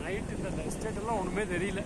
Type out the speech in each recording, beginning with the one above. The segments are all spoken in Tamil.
நைட் இந்த எஸ்டேட் எல்லாம் ஒண்ணுமே தெரியல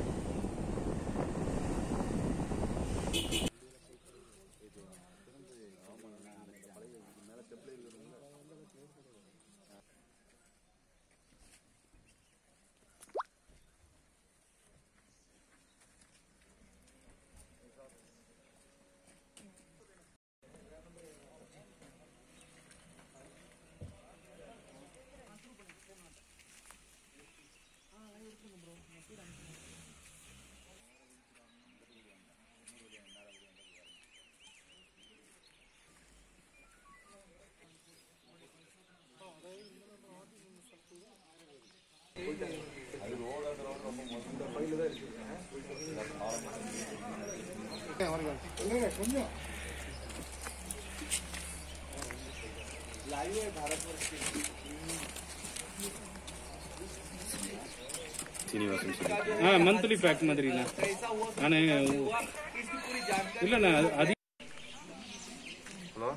சீனிவாசன் சொல்லி ஆ மந்த்லி பேக் மாதிரிண்ணா நான் இல்லைண்ணா அது அது ஹலோ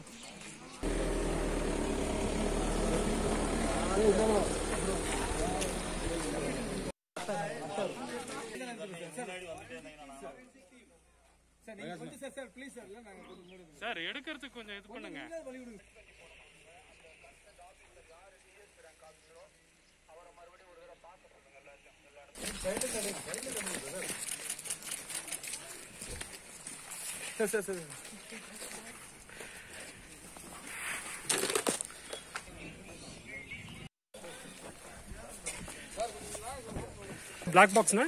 சார் எடுக்கிறதுக்கு கொஞ்சம் இது பண்ணுங்க பிளாக் பாக்ஸ்னா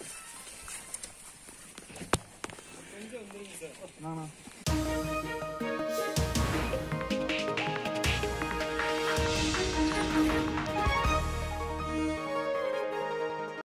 நானா